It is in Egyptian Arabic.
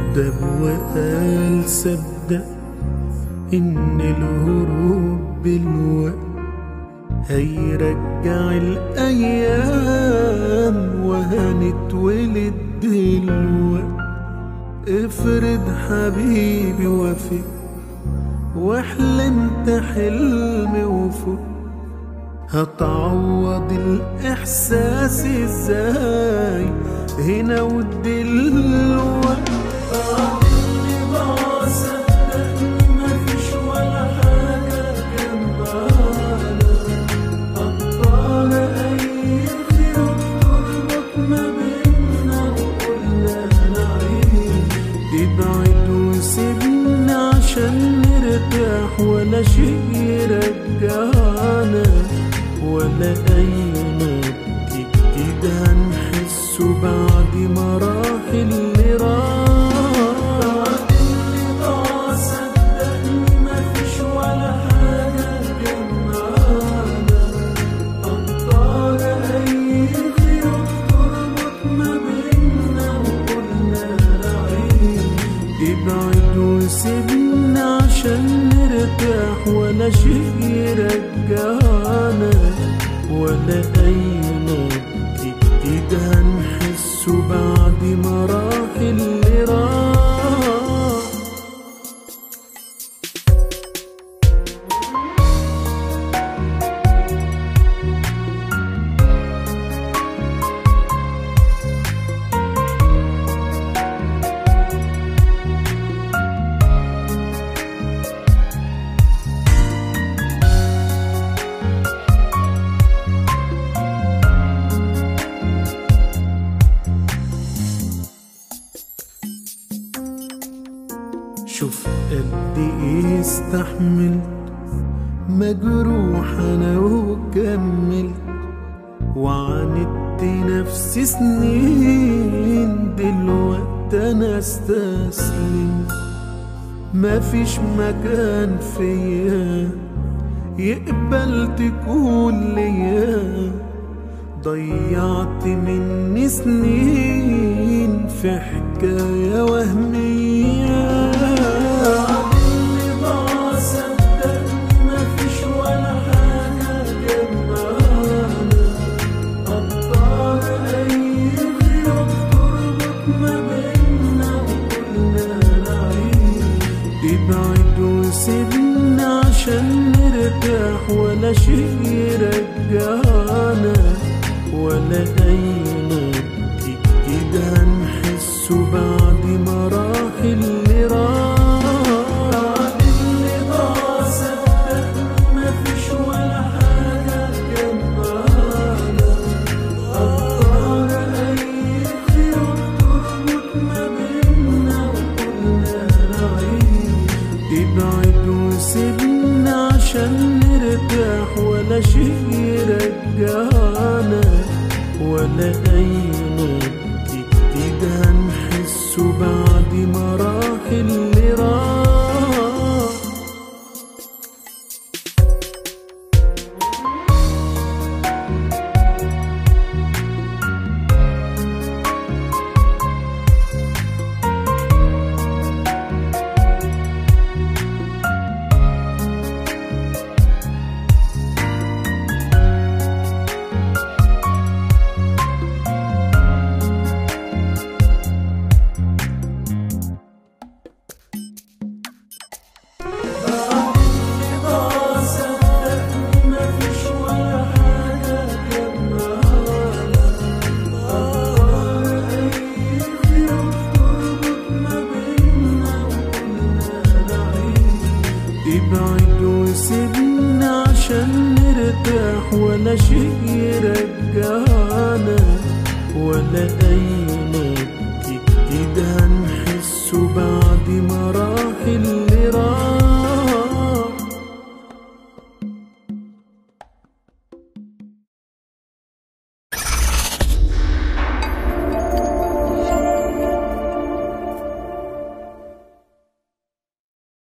كدب وقال صدق إن الهروب بالوقت هيرجع الأيام وهنتولد دلوقت افرض حبيبي وافق واحلمت حلم وفوق هتعوض الإحساس ازاي هنا ودلوقت بعدني بقى صدقني مفيش ولا حاجة جنبنا أبطال أي خيوط تربط ما بينا وقلنا نعيش ابعد وسيبنا عشان نرتاح ولا شيء يرجعنا ولا أي نبض جديد هنحسه بعد مراحل اللي راح اللي ضاع صدقني مفيش ولا حاجة جنبنا أبطال أي خيوط تربط ما بينا وقلنا نعيش ابعد وسيبنا عشان نرتاح ولا شيء يرجعنا ولا أي نبض جديد هنحسه بعد مراحل اللي راح شوف قد ايه استحملت مجروح انا وكملت وعاندت نفسي سنين دلوقتي انا استسلمت مفيش مكان فيا يقبل تكون ليا ضيعت مني سنين في حكاية وهمية اللي ضاع صدقني مفيش ولا حاجة جنبنا أبطال أي خيوط تربط ما بينا وقلنا نعيش ابعد وسيبنا عشان نرتاح ولا شيء يرجعنا ولا أي نبض جديد هنحسه بعد مراحل اللي راح اللي ضاع صدقني مفيش ولا حاجة جنبنا أبطال أي خيوط تربط ما بينا وقلنا نعيش ابعد وسيبنا عشان نرتاح ولا شيء يرجعنا ولا أي نبض جديد هنحسه بعد مراحل اللي راح ابعد وسيبنا عشان نرتاح ولا شيء يرجعنا ولا أي نبض جديد هنحسه بعد